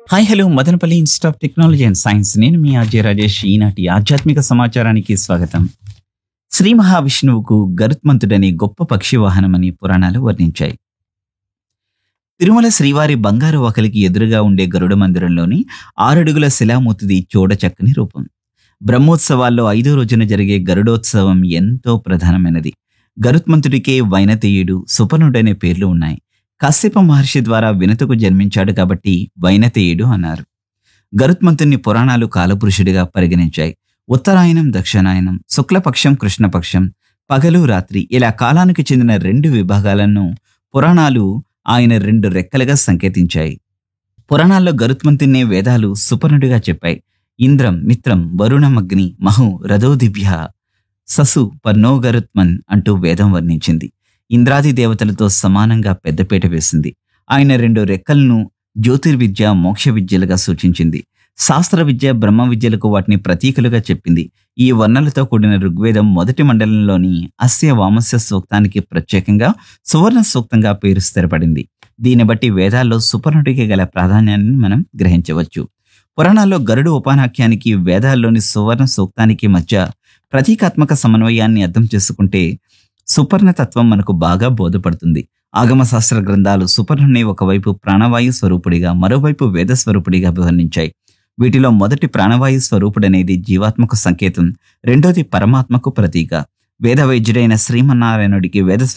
hi hello Madanapalle institute of technology and science నేను మీ అజయ్ రాజేష్ ఈనాటి ఆధ్యాత్మిక సమాచారానికి స్వాగతం శ్రీ మహావిష్ణువుకు గరుత్మంతుడని గొప్ప పక్షి వాహనమని పురాణాలు వర్ణించాయి తిరుమల శ్రీవారి బంగారు ఒకలికి ఎదురుగా ఉండే గరుడ మందిరంలోని ఆరడుగుల శిలామూర్తిది చూడ చక్కని రూపం బ్రహ్మోత్సవాల్లో ఐదో రోజున జరిగే గరుడోత్సవం ఎంతో ప్రధానమైనది గరుత్మంతుడికే వైనతేయుడు సుపర్ణుడనే పేర్లు ఉన్నాయి కశ్యప మహర్షి ద్వారా వినతకు జన్మించాడు కాబట్టి వైనతేయుడు అన్నారు గరుత్మంతుని పురాణాలు కాలపురుషుడిగా పరిగణించాయి ఉత్తరాయణం దక్షిణాయనం శుక్లపక్షం కృష్ణపక్షం పగలు రాత్రి ఇలా కాలానికి చెందిన రెండు విభాగాలను పురాణాలు ఆయన రెండు రెక్కలుగా సంకేతించాయి పురాణాల్లో గరుత్మంతున్నే వేదాలు సుపర్ణుడిగా చెప్పాయి ఇంద్రం మిత్రం వరుణమగ్ని మహు రథోదిభ్య ససు పర్నో గరుత్మన్ అంటూ వేదం వర్ణించింది ఇంద్రాది దేవతలతో సమానంగా పెద్దపీట వేసింది ఆయన రెండు రెక్కలను జ్యోతిర్విద్య మోక్ష విద్యలుగా సూచించింది శాస్త్ర విద్య బ్రహ్మ విద్యలకు వాటిని ప్రతీకలుగా చెప్పింది ఈ వర్ణలతో కూడిన ఋగ్వేదం మొదటి మండలంలోని అస్య వామస్య సూక్తానికి ప్రత్యేకంగా సువర్ణ సూక్తంగా పేరు స్థిరపడింది దీన్ని బట్టి వేదాల్లో సుపర్ణుడికి గల ప్రాధాన్యాన్ని మనం గ్రహించవచ్చు పురాణాల్లో గరుడు ఉపానాఖ్యానికి వేదాల్లోని సువర్ణ సూక్తానికి మధ్య ప్రతీకాత్మక సమన్వయాన్ని అర్థం చేసుకుంటే సుపర్ణ తత్వం మనకు బాగా బోధపడుతుంది ఆగమ శాస్త్ర గ్రంథాలు సుపర్ణుని ఒకవైపు ప్రాణవాయు స్వరూపుడిగా మరోవైపు వేద స్వరూపుడిగా వర్ణించాయి వీటిలో మొదటి ప్రాణవాయు స్వరూపుడనేది జీవాత్మకు సంకేతం రెండోది పరమాత్మకు ప్రతీక వేద వైద్యుడైన శ్రీమన్నారాయణుడికి వేద